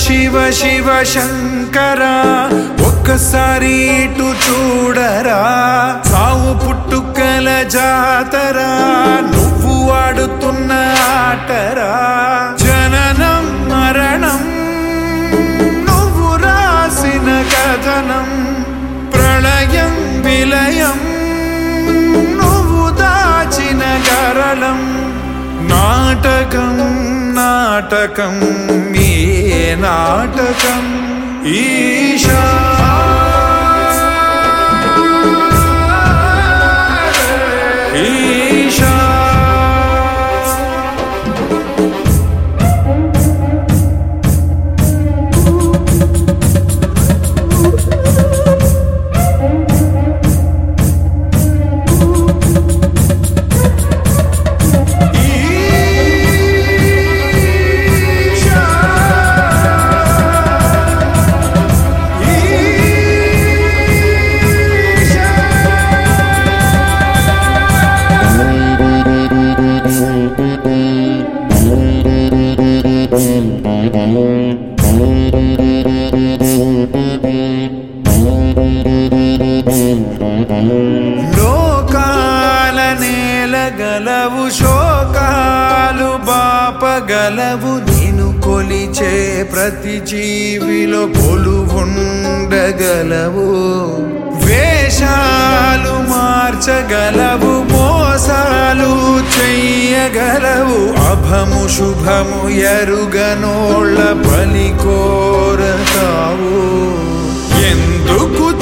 శివ శివ శంకర ఒక్కసారి ఇటు చూడరా సావు పుట్టుకల జాతరా నువ్వు ఆడుతున్న ఆటరా జననం మరణం నువ్వు రాసిన కథనం ప్రళయం విలయం నువ్వు దాచిన గరళం నాటకం నాటకం ఏ నాటకం ఈశా ఈశా ఈశా ఈశా లోకాల నేలగలవు శోకాలు బాపగలవు నేను కొలిచే ప్రతి జీవిలో కొలువుండగలవు వేషాలు మార్చగలవు మోసాలు చెయ్యగలవు అభము శుభము ఎరుగనోళ్ళ బలి కోరతావు ఎందుకు